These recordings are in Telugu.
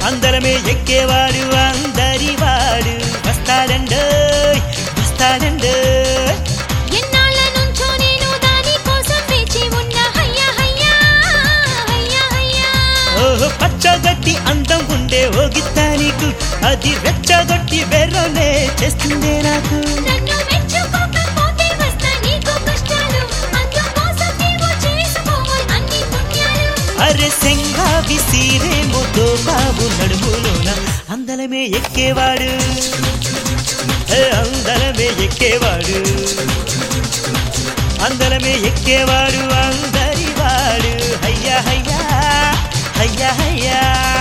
అందరమే ఎక్కేవాడు అందరి వాడు వస్తాడండో వస్తాడండో ఎన్నాళ్ళ నుంచో నేను దాని కోసం వేచి ఉన్నా హయ్యా హయ్యా హయ్యా హయ్యా ఓహో పచ్చగట్టి అందం ఉండే ఓగిత్తా నీకు అది రెచ్చగొట్టి వెర్రనే చేస్తుందే నాకు నన్ను మెచ్చుకోకపోతే వస్తా నీకు కష్టాలు అందుకోసం నీవు చేసుకోవాలి అన్ని పుణ్యాలు అరే సెంగా విసిరేమోతో బాబు నడుములోన అందలమే ఎక్కేవాడు ఏ అందలమే ఎక్కేవాడు అందలమే ఎక్కేవాడు అందరి వాడు హయ్యా హయ్యా హయ్యా హయ్యా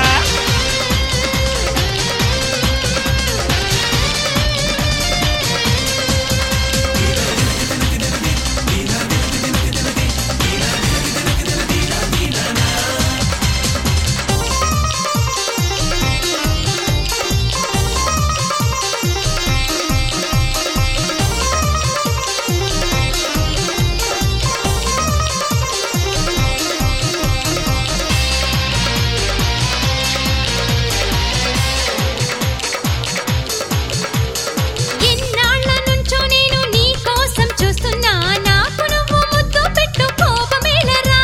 ఎన్నాళ్ళ నుంచో నేను నీ కోసం చూస్తున్నా నాకు నువ్వు ముద్దు పెట్టు కోపమేలరా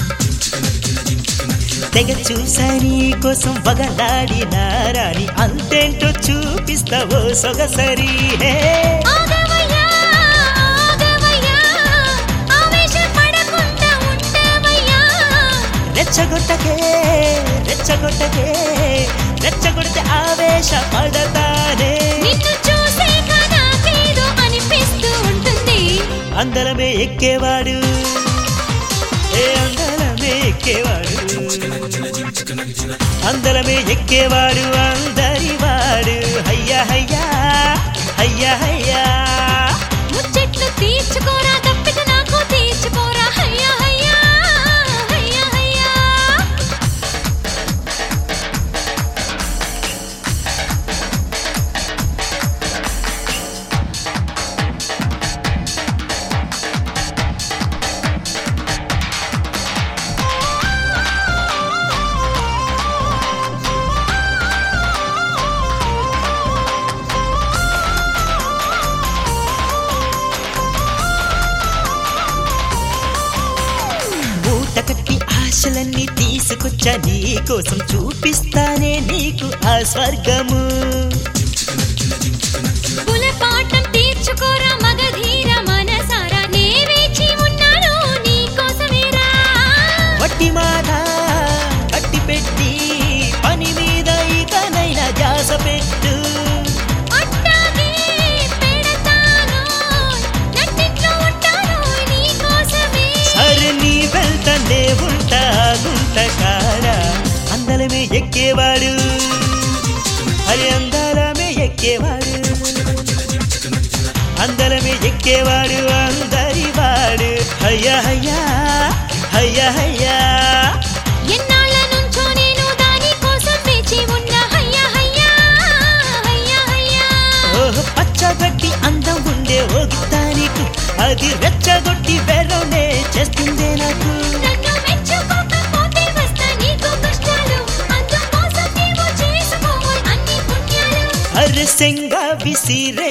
తెగ చూసా నీ కోసం వగలాడినారాని అంతేంటో చూపిస్తావో సొగసరి హే ఆగవయ్యా ఆగవయ్యా ఆవేశపడకుండా ఉండవయ్యా రెచ్చగొట్టకే రెచ్చగొట్టకే రెచ్చగొడితే ఆవేశ పడతానే నిన్ను చూసేక నాకేదో అనిపిస్తూ ఉంటుంది అందరమే ఎక్కేవాడు ఏ అందరమే ఎక్కేవాడు అందరమే ఎక్కేవాడు అందరి వాడు హయ్యా హయ్యా హయ్యా హయ్యా ముచ్చట్లు తీర్చుకోరా తప్పిక నాకు తీర్చుకోరా హయ్యా హయ్యా హయ్యా హయ్యా మూట కట్టి ఆశలన్నీ తీసుకొచ్చా నీ కోసం చూపిస్తానే నీకు ఆ స్వర్గము కులపాఠం తీర్చుకోరా మగధీర మనసారా నే వేచి ఉన్నాను నీ కోసమేరా వట్టి మాట కట్టి పెట్టి పని మీద ఇకనైనా జాస పెట్టు అట్టాగే పెడతాను నట్టిట్లో ఉంటాను నీ కోసమే సరే నీ వెళ్తనే ఉంటా గుంట కాడ అందలమే ఎక్కేవాడు అరే అందలమే ఎక్కేవాడు అందలమే ఎక్కేవాడు అందరి వాడు హయ్యా హయ్యా హయ్యా హయ్యా ఎన్నాళ్ళ నుంచో నేను దాని కోసం వేచి ఉన్నా హయ్యా హయ్యా హయ్యా హయ్యా ఓహో పచ్చగట్టి అందం ఉండే ఓగితానికి అది రెచ్చగొట్టి వెర్రనే చేస్తుందే నాకు నన్ను మెచ్చుకోకపోతే వస్తా నీకు కష్టాలు అందుకోసం నీవు చేసుకోవాలి అన్ని పుణ్యాలు అరసెంగా విసిరే